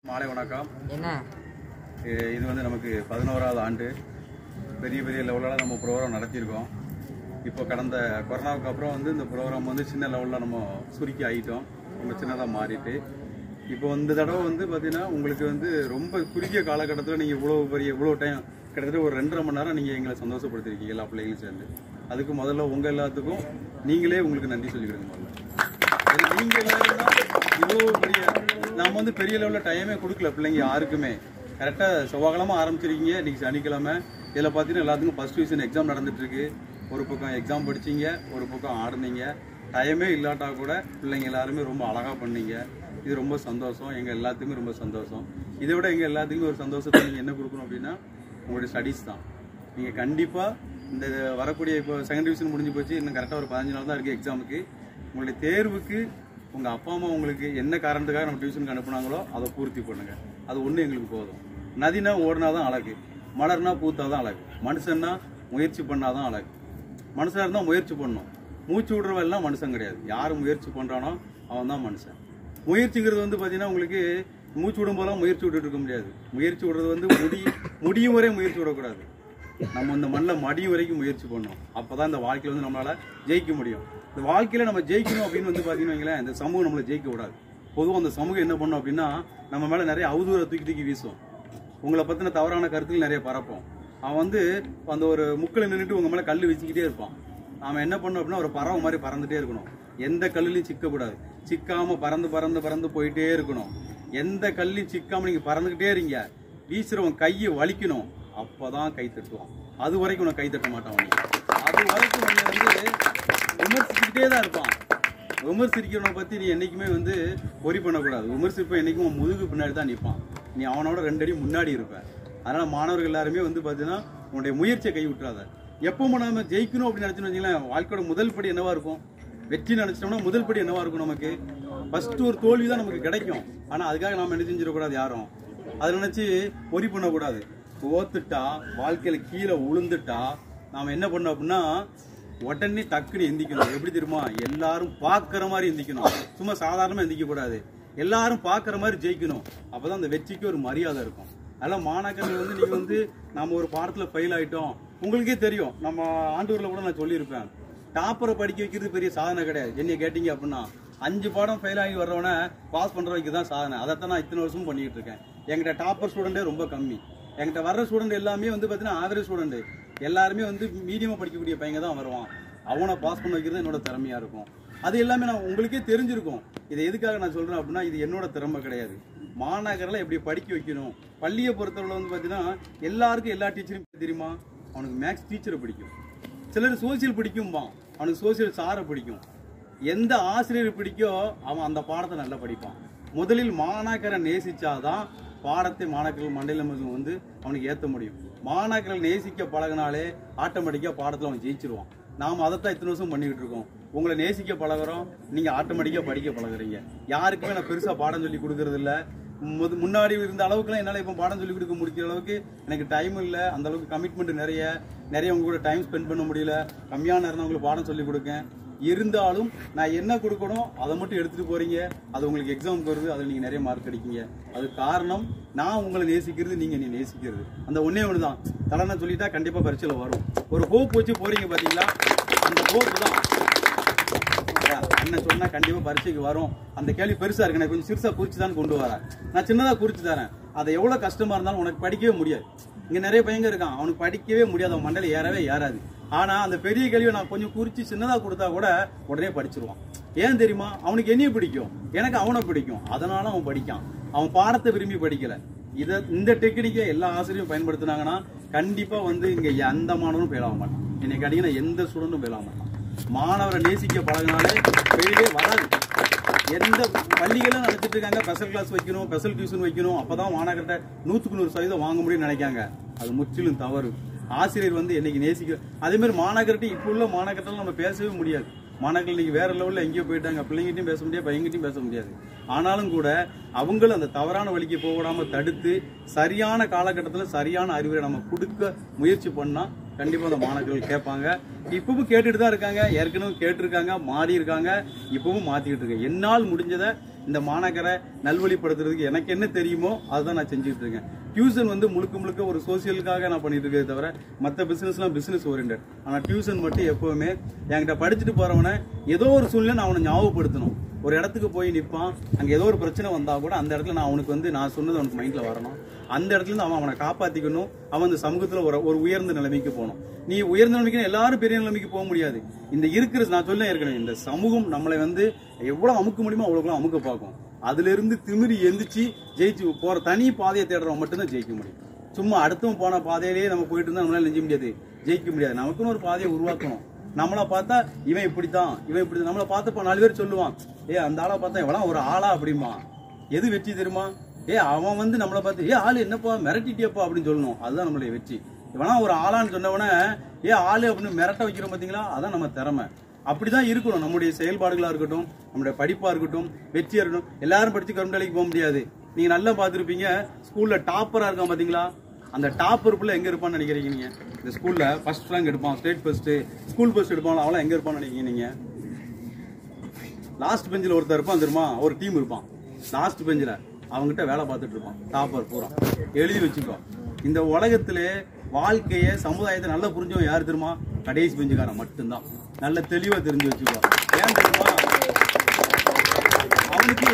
மாலை வணக்கம் என்ன இ- இது வந்து நமக்கு பதினோராவது ஆண்டு பெரிய பெரிய லெவலில் நம்ம ப்ரோக்ராம் நடத்தியிருக்கோம் இப்போ கடந்த கொரோனாவுக்கு அப்புறம் வந்து இந்த ப்ரோக்ராம் வந்து சின்ன லெவலில் நம்ம சுருக்கி ஆகிட்டோம் ரொம்ப சின்னதாக மாறிட்டு இப்போ இந்த தடவை வந்து பார்த்தீங்கன்னா உங்களுக்கு வந்து ரொம்ப குறுகிய காலகட்டத்தில் நீங்கள் இவ்வளோ பெரிய இவ்வளோ டைம் கிட்டத்தட்ட ஒரு ரெண்டரை மணி நேரம் நீங்கள் எங்களை சந்தோஷப்படுத்திருக்கீங்க எல்லா பிள்ளைகளும் சேர்ந்து அதுக்கு முதல்ல உங்கள் எல்லாத்துக்கும் நீங்களே உங்களுக்கு நன்றி சொல்லிக்கிடுங்க முதல்ல ஏன்னா நீங்க எல்லாரும் தான் இவ்வளோ பெரிய நாம வந்து பெரிய லெவலில் டைமே கொடுக்கல பிள்ளைங்க யாருக்குமே கரெக்டாக செவ்வாய்க்கிழமை ஆரம்பிச்சிருக்கீங்க இன்னைக்கு சனிக்கிழமை இதில் பார்த்தீங்கன்னா எல்லாத்துக்கும் ஃபர்ஸ்ட் டிவிஷன் எக்ஸாம் நடந்துட்டு இருக்கு ஒரு பக்கம் எக்ஸாம் படிச்சீங்க ஒரு பக்கம் ஆடுனீங்க டைமே இல்லாட்டா கூட பிள்ளைங்க எல்லாருமே ரொம்ப அழகாக பண்ணீங்க இது ரொம்ப சந்தோஷம் எங்கள் எல்லாத்துக்குமே ரொம்ப சந்தோஷம் இதை விட எங்கள் எல்லாத்துக்குமே ஒரு சந்தோஷத்தை நீங்கள் என்ன கொடுக்கணும் அப்படின்னா உங்களுடைய ஸ்டடீஸ் தான் நீங்கள் கண்டிப்பாக இந்த வரக்கூடிய இப்போ செகண்ட் டிவிஷன் முடிஞ்சு போச்சு இன்னும் கரெக்டாக ஒரு பதினஞ்சு நாள் தான் இருக்குது எக்ஸாமுக்கு உங்களுடைய தேர்வுக்கு உங்கள் அப்பா அம்மா உங்களுக்கு என்ன காரணத்துக்காக நம்ம டியூஷனுக்கு அனுப்புனாங்களோ அதை பூர்த்தி பண்ணுங்க அது ஒன்று எங்களுக்கு போதும் நதினா ஓடினா தான் அழகு மலர்னா பூத்தா தான் அழகு மனுஷன்னா முயற்சி பண்ணாதான் அழகு மனுஷனா இருந்தால் முயற்சி பண்ணணும் மூச்சு விடுறவெல்லாம் மனுஷன் கிடையாது யார் முயற்சி பண்ணுறானோ அவன் தான் மனுஷன் முயற்சிங்கிறது வந்து பார்த்தீங்கன்னா உங்களுக்கு மூச்சு விடும் போதெல்லாம் முயற்சி விட்டுட்டு இருக்க முடியாது முயற்சி விடுறது வந்து முடி முடியும் வரை முயற்சி விடக்கூடாது நம்ம இந்த மண்ணில் மடியும் வரைக்கும் முயற்சி பண்ணணும் அப்பதான் இந்த வாழ்க்கையில வந்து நம்மளால ஜெயிக்க முடியும் இந்த வாழ்க்கையில நம்ம ஜெயிக்கணும் அப்படின்னு வந்து பாத்தீங்கன்னா வைங்களேன், இந்த சமூகம் நம்மளை ஜெயிக்க விடாது பொதுவாக அந்த சமூகம் என்ன பண்ணும் அப்படின்னா நம்ம மேல நிறைய அவதூறை தூக்கி தூக்கி வீசும் உங்களை பத்தின தவறான கருத்துக்கள் நிறைய பரப்போம் அவன் வந்து அந்த ஒரு முக்கில் நின்றுட்டு உங்க மேல கல் வச்சுக்கிட்டே இருப்பான் அவன் என்ன பண்ணும் அப்படின்னா ஒரு பறவை மாதிரி பறந்துட்டே இருக்கணும் எந்த கல்லுலையும் சிக்கக்கூடாது சிக்காம பறந்து பறந்து பறந்து போயிட்டே இருக்கணும் எந்த கல்லையும் சிக்காம நீங்க பறந்துகிட்டே இருங்க வீசுறவன் கையை வலிக்கணும் அப்பதான் கை தட்டுவான் அது வரைக்கும் உனக்கு கை தட்ட மாட்டான் அவன். அது வரைக்கும் உன்னை வந்து விமர்சிச்சுக்கிட்டே தான் இருப்பான் விமர்சிக்கிறவனை பத்தி நீ என்னைக்குமே வந்து பொறி பண்ணக்கூடாது விமர்சிப்ப என்னைக்கும் உன் முதுகு பின்னாடி தான் நிற்பான் நீ அவனோட ரெண்டு அடி முன்னாடி இருப்ப அதனால மாணவர்கள் எல்லாருமே வந்து பார்த்தீங்கன்னா உன்னுடைய முயற்சியை கை விட்டுறாத எப்போ நம்ம ஜெயிக்கணும் அப்படின்னு நினைச்சுன்னு வச்சுங்களேன் வாழ்க்கையோட முதல் படி என்னவா இருக்கும் வெற்றி நினைச்சிட்டோம்னா முதல் படி என்னவா இருக்கும் நமக்கு ஃபர்ஸ்ட் ஒரு தோல்வி தான் நமக்கு கிடைக்கும் ஆனா அதுக்காக நாம என்ன செஞ்சிடக்கூடாது யாரும் அதை நினைச்சு பொறி பண்ணக்கூடாது ஓத்துட்டா வாழ்க்கையில கீழே உளுந்துட்டா நாம என்ன பண்ணோம் அப்படின்னா உடனே டக்குன்னு எந்திக்கணும் எப்படி தெரியுமா எல்லாரும் பார்க்குற மாதிரி எந்திக்கணும் சும்மா சாதாரணமா எந்திக்க கூடாது எல்லாரும் பார்க்குற மாதிரி ஜெயிக்கணும் அப்பதான் அந்த வெற்றிக்கு ஒரு மரியாதை இருக்கும் அதெல்லாம் மாணாக்கர்கள் வந்து நீங்க வந்து நாம ஒரு பாடத்துல ஃபெயில் ஆயிட்டோம் உங்களுக்கே தெரியும் நம்ம ஆண்டூர்ல கூட நான் சொல்லியிருப்பேன் டாப்பரை படிக்க வைக்கிறது பெரிய சாதனை கிடையாது என்னைய கேட்டீங்க அப்படின்னா அஞ்சு பாடம் ஃபெயில் ஆகி வர்றவன பாஸ் பண்ற வைக்க தான் சாதனை அதைத்தான் நான் இத்தனை வருஷமும் பண்ணிட்டு இருக்கேன் என்கிட்ட டாப்பர் ஸ்டூடெண்டே ரொம்ப கம்மி என்கிட்ட வர்ற ஸ்டூடெண்ட் எல்லாமே வந்து பார்த்தீங்கன்னா ஆவரேஜ் ஸ்டூடெண்ட் எல்லாருமே வந்து மீடியமா படிக்கக்கூடிய பையங்க தான் வருவான் அவனை பாஸ் பண்ண வைக்கிறது என்னோட திறமையா இருக்கும் அது எல்லாமே நான் உங்களுக்கே தெரிஞ்சிருக்கும் இதை எதுக்காக நான் சொல்றேன் அப்படின்னா இது என்னோட திறமை கிடையாது மாநகரில் எப்படி படிக்க வைக்கணும் பள்ளியை பொறுத்தவரை வந்து பார்த்தீங்கன்னா எல்லாருக்கும் எல்லா டீச்சரும் தெரியுமா அவனுக்கு மேக்ஸ் டீச்சரை பிடிக்கும் சிலர் சோசியல் பிடிக்கும்பான் அவனுக்கு சோசியல் சாரை பிடிக்கும் எந்த ஆசிரியர் பிடிக்கோ அவன் அந்த பாடத்தை நல்லா படிப்பான் முதலில் மாணாக்கரை நேசிச்சாதான் பாடத்தை மாணாக்கர்கள் மண்டையில வந்து அவனுக்கு ஏற்ற முடியும் மாணாக்கர்கள் நேசிக்க பழகினாலே ஆட்டோமேட்டிக்காக பாடத்தில் அவன் ஜெயிச்சிருவான் நாம் அதைத்தான் இத்தனை வருஷம் பண்ணிக்கிட்டு இருக்கோம் உங்களை நேசிக்க பழகுறோம் நீங்கள் ஆட்டோமேட்டிக்காக படிக்க பழகுறீங்க யாருக்குமே நான் பெருசாக பாடம் சொல்லி கொடுக்கறது இல்ல முது முன்னாடி இருந்த அளவுக்குலாம் என்னால் இப்போ பாடம் சொல்லி கொடுக்க முடிக்கிற அளவுக்கு எனக்கு டைம் இல்லை அந்த அளவுக்கு கமிட்மெண்ட் நிறைய நிறைய உங்க கூட டைம் ஸ்பெண்ட் பண்ண முடியல கம்மியான நேரம் தான் உங்களுக்கு பாடம் சொல்லி கொடுக்கேன் இருந்தாலும் நான் என்ன கொடுக்கணும் அதை மட்டும் எடுத்துட்டு போறீங்க அது உங்களுக்கு எக்ஸாமுக்கு வருது அதில் நீங்க நிறைய மார்க் அடிக்கீங்க அது காரணம் நான் உங்களை நேசிக்கிறது நீங்க நீ நேசிக்கிறது அந்த ஒண்ணே ஒன்று தான் தலைமை சொல்லிட்டா கண்டிப்பா பரீட்சையில் வரும் ஒரு ஹோப் வச்சு போறீங்க பாத்தீங்களா அந்த ஹோப் தான் அண்ணன் சொன்னா கண்டிப்பா பரீட்சைக்கு வரும் அந்த கேள்வி பெருசா இருக்கு நான் கொஞ்சம் சிறுசா குறிச்சு தான் கொண்டு வரேன் நான் சின்னதா குறிச்சு தரேன் அதை எவ்வளவு கஷ்டமா இருந்தாலும் உனக்கு படிக்கவே முடியாது இங்க நிறைய பையங்க இருக்கான் அவனுக்கு படிக்கவே முடியாது அவன் மண்டையில ஏறவே ஏறாது ஆனா அந்த பெரிய கேள்வியை நான் கொஞ்சம் குறிச்சு சின்னதா கொடுத்தா கூட உடனே படிச்சிருவான் ஏன் தெரியுமா அவனுக்கு என்னைய பிடிக்கும் எனக்கு அவனை பிடிக்கும் அதனால அவன் படிக்கான் அவன் பாடத்தை விரும்பி படிக்கல இத இந்த டெக்னிக்கை எல்லா ஆசிரியரும் பயன்படுத்தினாங்கன்னா கண்டிப்பா வந்து இங்க எந்த மாணவனும் ஃபெயில் ஆக மாட்டான் என்னை கேட்டீங்கன்னா எந்த ஸ்டூடெண்ட்டும் ஃபெயில் ஆக மாட்டான் மாணவரை நேசிக்க பழகினாலே ஃபெயிலே வராது எந்த பள்ளிகளும் நடத்திட்டு இருக்காங்க ஸ்பெஷல் கிளாஸ் வைக்கணும் ஸ்பெஷல் டியூஷன் வைக்கணும் அப்பதான் மாணவர்கிட்ட நூத்துக்கு நூறு சதவீதம் வாங்க முடியும்னு நினைக்காங்க அது முற்றிலும் தவறு ஆசிரியர் வந்து என்னைக்கு நேசிக்க அதே மாதிரி மாணவர்கிட்ட இப்போ உள்ள மாணவர்கிட்ட நம்ம பேசவே முடியாது மாணவர்கள் இன்னைக்கு வேற லெவல்ல எங்கேயோ போயிட்டாங்க பிள்ளைங்கிட்டையும் பேச முடியாது பையன்கிட்டயும் பேச முடியாது ஆனாலும் கூட அவங்களும் அந்த தவறான வழிக்கு போக விடாம தடுத்து சரியான காலகட்டத்தில் சரியான அறிவுரை நம்ம கொடுக்க முயற்சி பண்ணா கண்டிப்பா அந்த மாணவர்கள் கேட்பாங்க இப்பவும் கேட்டுட்டு தான் இருக்காங்க ஏற்கனவே கேட்டிருக்காங்க மாறி இருக்காங்க இப்பவும் மாத்திக்கிட்டு இருக்காங்க என்னால் முடிஞ்சதை இந்த மாணாக்கரை நல்வழிப்படுத்துறதுக்கு எனக்கு என்ன தெரியுமோ அதுதான் நான் செஞ்சுட்டு இருக்கேன் டியூஷன் வந்து முழுக்க முழுக்க ஒரு சோசியலுக்காக நான் பண்ணிட்டு இருக்கே தவிர மற்ற பிசினஸ்லாம் பிசினஸ் ஓரியன்ட் ஆனா டியூஷன் மட்டும் எப்பவுமே என்கிட்ட படிச்சுட்டு போறவனை ஏதோ ஒரு சூழ்நிலை நான் அவனை ஞாபகப்படுத்தணும் ஒரு இடத்துக்கு போய் நிற்பான் அங்க ஏதோ ஒரு பிரச்சனை வந்தா கூட அந்த இடத்துல நான் அவனுக்கு வந்து நான் சொன்னது அவனுக்கு மைண்ட்ல வரணும் அந்த இடத்துல இருந்து அவன் அவனை காப்பாத்திக்கணும் அவன் இந்த சமூகத்துல ஒரு ஒரு உயர்ந்த நிலைமைக்கு போகணும் நீ உயர்ந்த நிலைமைக்கு எல்லாரும் பெரிய நிலைமைக்கு போக முடியாது இந்த இருக்கிற நான் சொல்ல ஏற்கனவே இந்த சமூகம் நம்மளை வந்து எவ்வளவு அமுக்க முடியுமோ அவ்வளவு அமுக்க பார்க்கும் அதுல இருந்து திமிரி எந்திரிச்சு ஜெயிச்சு போற தனி பாதையை தேடுறவன் மட்டும்தான் ஜெயிக்க முடியும் சும்மா அடுத்தவன் போன பாதையிலேயே நம்ம போயிட்டு இருந்தா நம்மளால நெஞ்ச முடியாது ஜெயிக்க முடியாது நமக்குன்னு ஒரு பாதையை உருவாக்கணும் நம்மள பார்த்தா இவன் இப்படித்தான் இவன் இப்படி நம்மள பார்த்தப்ப நாலு பேர் சொல்லுவான் ஏ அந்த ஆளை பார்த்தா எவ்வளவு ஒரு ஆளா அப்படிமா எது வெற்றி தெரியுமா ஏ அவன் வந்து நம்மளை பார்த்து ஏ ஆளு என்னப்பா மிரட்டிட்டியப்பா அப்படின்னு சொல்லணும் அதுதான் நம்மளுடைய வெற்றி இவனா ஒரு ஆளான்னு சொன்னவன ஏ ஆளு அப்படின்னு மிரட்ட வைக்கிறோம் பாத்தீங்களா அதான் நம்ம திறமை அப்படிதான் இருக்கணும் நம்முடைய செயல்பாடுகளா இருக்கட்டும் நம்முடைய படிப்பா இருக்கட்டும் வெற்றியா இருக்கட்டும் எல்லாரும் படிச்சு கவர்மெண்ட் வேலைக்கு போக முடியாது நீங்க நல்லா பார்த்திருப்பீங்க ஸ்கூல்ல டாப்பரா இருக்கான் பாத்தீங்களா அந்த டாப்பர் புள்ள எங்க இருப்பான்னு நினைக்கிறீங்க நீங்க இந்த ஸ்கூல்ல ஃபர்ஸ்ட் ரேங்க் எடுப்பான் ஸ்டேட் ஃபர்ஸ்ட் ஸ்கூல் ஃபர்ஸ்ட் எடுப்பான் அவன் எங்க இருப்பான்னு நினைக்கிறீங்க நீங்க லாஸ்ட் பெஞ்சில் ஒருத்தர் இருப்பான் தெரியுமா ஒரு டீம் இருப்பான் லாஸ்ட் பெஞ்சில் அவங்ககிட்ட வேலை பார்த்துட்டு இருப்பான் டாப்பர் பூரா எழுதி வச்சுக்கோ இந்த உலகத்திலே வாழ்க்கையை சமுதாயத்தை நல்லா புரிஞ்சவன் யார் தெரியுமா கடைசி பெஞ்சுக்காரன் மட்டும்தான் நல்ல தெளிவா தெரிஞ்சு வச்சுக்கோ ஏன் தெரியுமா அவனுக்கு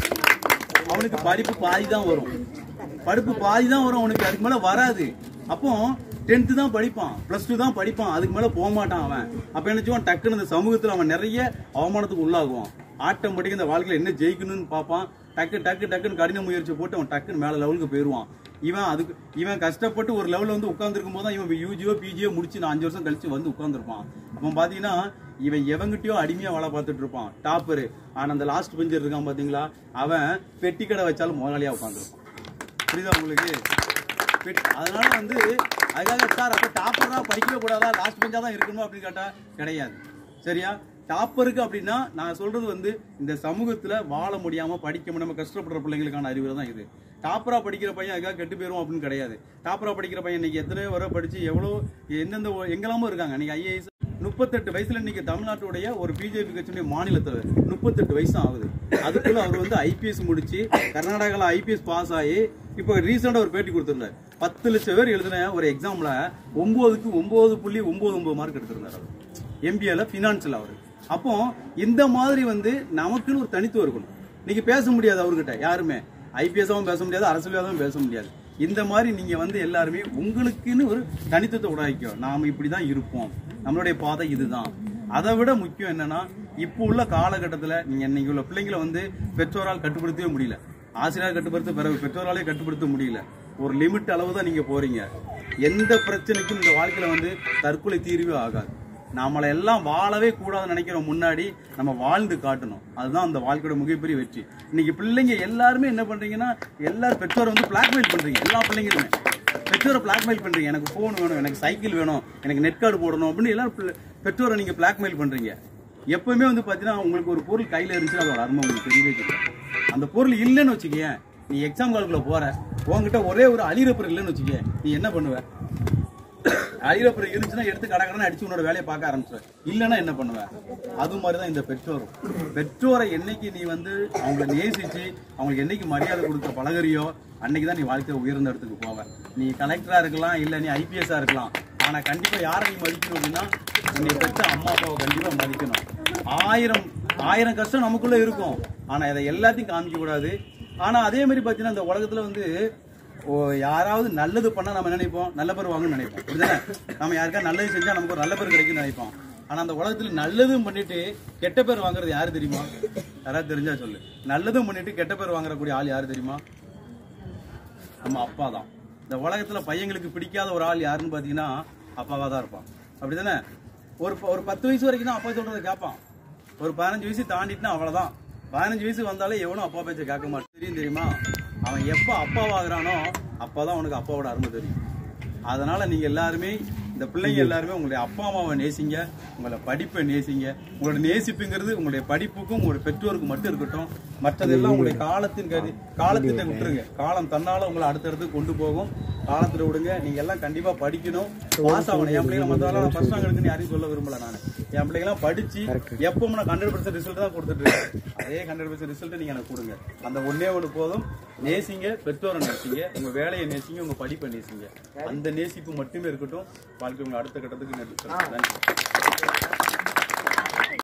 அவனுக்கு படிப்பு பாதி தான் வரும் படிப்பு பாதி தான் வரும் அவனுக்கு அதுக்கு மேல வராது அப்போ டென்த்து தான் படிப்பான் பிளஸ் டூ தான் படிப்பான் அதுக்கு மேல போக மாட்டான் அவன் அப்ப என்ன செய்வான் டக்குன்னு இந்த சமூகத்துல அவன் நிறைய அவமானத்துக்கு உள்ளாகுவான் ஆட்டோமேட்டிக் இந்த வாழ்க்கையில என்ன ஜெயிக்கணும்னு பார்ப்பான் டக்கு டக்கு டக்குன்னு கடின முயற்சி போட்டு அவன் டக்குன்னு மேல லெவலுக்கு போயிருவான் இவன் அதுக்கு இவன் கஷ்டப்பட்டு ஒரு லெவல்ல வந்து உட்கார்ந்துருக்கும் போது தான் இவன் யூஜியோ பிஜியோ முடிச்சு நான் அஞ்சு வருஷம் கழிச்சு வந்து உட்கார்ந்துருப்பான் அப்போ பாத்தீங்கன்னா இவன் எவங்கிட்டயோ அடிமையா வேலை பார்த்துட்டு இருப்பான் டாப்பரு ஆனா அந்த லாஸ்ட் பெஞ்சர் இருக்கான் பாத்தீங்களா அவன் பெட்டி கடை வச்சாலும் முதலாளியா உட்காந்துருப்பான் புரியுதா உங்களுக்கு பெட்- அதனால வந்து அதுக்காக சார் அப்ப டாப்பரா படிக்கவே கூடாதா லாஸ்ட் பெஞ்சா தான் இருக்கணுமா அப்படின்னு கேட்டா கிடையாது சரியா டாப்பருக்கு அப்படின்னா நான் சொல்றது வந்து இந்த சமூகத்துல வாழ முடியாம படிக்க முடியாம கஷ்டப்படுற பிள்ளைங்களுக்கான அறிவுரை தான் இது டாப்பரா படிக்கிற பையன் அதுக்காக கெட்டு போயிரும் அப்படின்னு கிடையாது டாப்பரா படிக்கிற பையன் இன்னைக்கு எத்தனையோ வரை படிச்சு எவ்வளவு எந்தெந்த ஊ- எங்கெல்லாமோ இருக்காங்க இன்னைக்கு ஐஏஎஸ் முப்பத்தெட்டு வயசுல இன்னைக்கு தமிழ்நாட்டுடைய ஒரு பிஜேபி கட்சியுடைய மாநில தலைவர் முப்பத்தெட்டு வயசு தான் ஆகுது அதுக்குள்ள அவர் வந்து ஐபிஎஸ் முடிச்சு கர்நாடகால ஐபிஎஸ் பாஸ் ஆகி இப்போ ரீசெண்டா ஒரு பேட்டி கொடுத்திருந்தார் பத்து லட்சம் பேர் எழுதின ஒரு எக்ஸாம்ல ஒன்பதுக்கு ஒன்பது புள்ளி ஒன்பது ஒன்பது மார்க் எடுத்திருந்தார் அவர் எம்பிஏல பினான்ஸ்ல அவர் அப்போ இந்த மாதிரி வந்து நமக்குன்னு ஒரு தனித்துவம் இருக்கணும் இன்னைக்கு பேச முடியாது அவர்கிட்ட யாருமே ஐபிஎஸ்ஸாவும் பேச முடியாது அரசியலாவும் பேச முடியாது இந்த மாதிரி நீங்க வந்து எல்லாருமே உங்களுக்குன்னு ஒரு தனித்துவத்தை உருவாக்கிக்கோ நாம இப்படிதான் இருப்போம் நம்மளுடைய பாதை இதுதான் அதை விட முக்கியம் என்னன்னா இப்போ உள்ள காலகட்டத்துல நீங்க இன்னைக்கு உள்ள பிள்ளைங்களை வந்து பெற்றோரால் கட்டுப்படுத்தவே முடியல ஆசிரியர் கட்டுப்படுத்த பிறகு பெற்றோராலே கட்டுப்படுத்த முடியல ஒரு லிமிட் அளவு தான் நீங்க போறீங்க எந்த பிரச்சனைக்கும் இந்த வாழ்க்கையில வந்து தற்கொலை தீர்வே ஆகாது நாமளை எல்லாம் வாழவே கூடாதுன்னு நினைக்கிறோம் முன்னாடி நம்ம வாழ்ந்து காட்டணும் அதுதான் அந்த வாழ்க்கையோட மிகப்பெரிய வெற்றி இன்னைக்கு பிள்ளைங்க எல்லாருமே என்ன பண்றீங்கன்னா எல்லாரும் பெற்றோரை வந்து பிளாக்மெயில் பண்றீங்க எல்லா பிள்ளைங்களுமே பெற்றோரை பிளாக்மெயில் பண்றீங்க எனக்கு ஃபோன் வேணும் எனக்கு சைக்கிள் வேணும் எனக்கு நெட் கார்டு போடணும் அப்படின்னு எல்லாரும் பிள்ளை- பெற்றோரை நீங்க பிளாக்மெயில் பண்றீங்க எப்பவுமே வந்து பாத்தீங்கன்னா உங்களுக்கு ஒரு பொருள் கையில இருந்துச்சுன்னா அதோட அருமை உங்களுக்கு தெரியவே தெரியும் அந்த பொருள் இல்லைன்னு வச்சுக்கேன் நீ எக்ஸாம் காலக்குள்ள போற உன்கிட்ட ஒரே ஒரு அழிரப்பர் இல்லைன்னு வச்சுக்க நீ என்ன பண்ணுவ அழிரப்பர் இருந்துச்சுன்னா எடுத்து கடை கடனை அடிச்சு உன்னோட வேலையை பார்க்க ஆரம்பிச்சுவ இல்லைன்னா என்ன பண்ணுவ அது மாதிரி தான் இந்த பெற்றோரும் பெற்றோரை என்னைக்கு நீ வந்து அவங்களை நேசிச்சு அவங்களுக்கு என்னைக்கு மரியாதை கொடுக்க பழகுறியோ அன்னைக்கு தான் நீ வாழ்க்கையில உயர்ந்த இடத்துக்கு போவ நீ கலெக்டரா இருக்கலாம் இல்ல நீ ஐபிஎஸ்ஸா இருக்கலாம் ஆனா கண்டிப்பா யாரை நீ மதிக்கணும் அப்படின்னா உன்னை பெற்ற அம்மா அப்பாவை கண்டிப்பா மதிக்கணும் ஆயிரம் ஆயிரம் கஷ்டம் நமக்குள்ள இருக்கும் ஆனா இதை எல்லாத்தையும் காமிக்க கூடாது ஆனா அதே மாதிரி பாத்தீங்கன்னா இந்த உலகத்துல வந்து ஓ யாராவது நல்லது பண்ணா நம்ம என்ன நினைப்போம் நல்ல பேர் வாங்கணும்னு நினைப்போம் புரியுதானே நம்ம யாருக்கா நல்லது செஞ்சா நமக்கு ஒரு நல்ல பேர் கிடைக்கும்னு நினைப்போம் ஆனா அந்த உலகத்துல நல்லதும் பண்ணிட்டு கெட்ட பேர் வாங்குறது யாரு தெரியுமா யாராவது தெரிஞ்சா சொல்லு நல்லதும் பண்ணிட்டு கெட்ட பேர் வாங்குறக்கூடிய ஆள் யாரு தெரியுமா நம்ம அப்பா தான் இந்த உலகத்துல பையங்களுக்கு பிடிக்காத ஒரு ஆள் யாருன்னு பாத்தீங்கன்னா அப்பாவா தான் இருப்பான் அப்படிதானே ஒரு ப- ஒரு பத்து வயசு வரைக்கும் தான் அப்பா சொல்றதை கேட்பான் ஒரு பதினஞ்சு வயசு தாண்டிட்டுனா அவ்வளவுதான் பதினஞ்சு வயசு வந்தாலே எவனும் அப்பா பேச்ச கேட்க மாட்டான் தெரியும் தெரியுமா அவன் எப்ப அப்பாவாகிறானோ அப்பதான் அவனுக்கு அப்பாவோட அருமை தெரியும் அதனால நீங்க எல்லாருமே இந்த பிள்ளைங்க எல்லாருமே உங்களுடைய அப்பா அம்மாவை நேசிங்க உங்களை படிப்பை நேசிங்க உங்களோட நேசிப்புங்கிறது உங்களுடைய படிப்புக்கும் உங்களுடைய பெற்றோருக்கும் மட்டும் இருக்கட்டும் மற்றதெல்லாம் உங்களுடைய காலத்தின் கருதி காலத்திட்ட விட்டுருங்க காலம் தன்னால உங்களை அடுத்தடுத்து கொண்டு போகும் காலத்துல விடுங்க நீங்க எல்லாம் கண்டிப்பா படிக்கணும் பாஸ் ஆகணும் என் பிள்ளைங்க மத்தவெல்லாம் நான் ஃபர்ஸ்ட் ரேங்க் எடுக்குன்னு யாரையும் சொல்ல விரும்பல நான் என் பிள்ளைங்களாம் படிச்சு எப்பவும் நான் ஹண்ட்ரட் பர்சன்ட் ரிசல்ட் தான் கொடுத்துட்டு இருக்கேன் அதே ஹண்ட்ரட் பர்சன்ட் ரிசல்ட் நீங்க எனக்கு கொடுங்க அந்த ஒன்னே ஒன்று போதும் நேசிங்க பெற்றோரை நேசிங்க உங்க வேலையை நேசிங்க உங்க படிப்பை நேசிங்க அந்த நேசிப்பு மட்டுமே இருக்கட்டும் வாழ்க்கை உங்க அடுத்த கட்டத்துக்கு நன்றி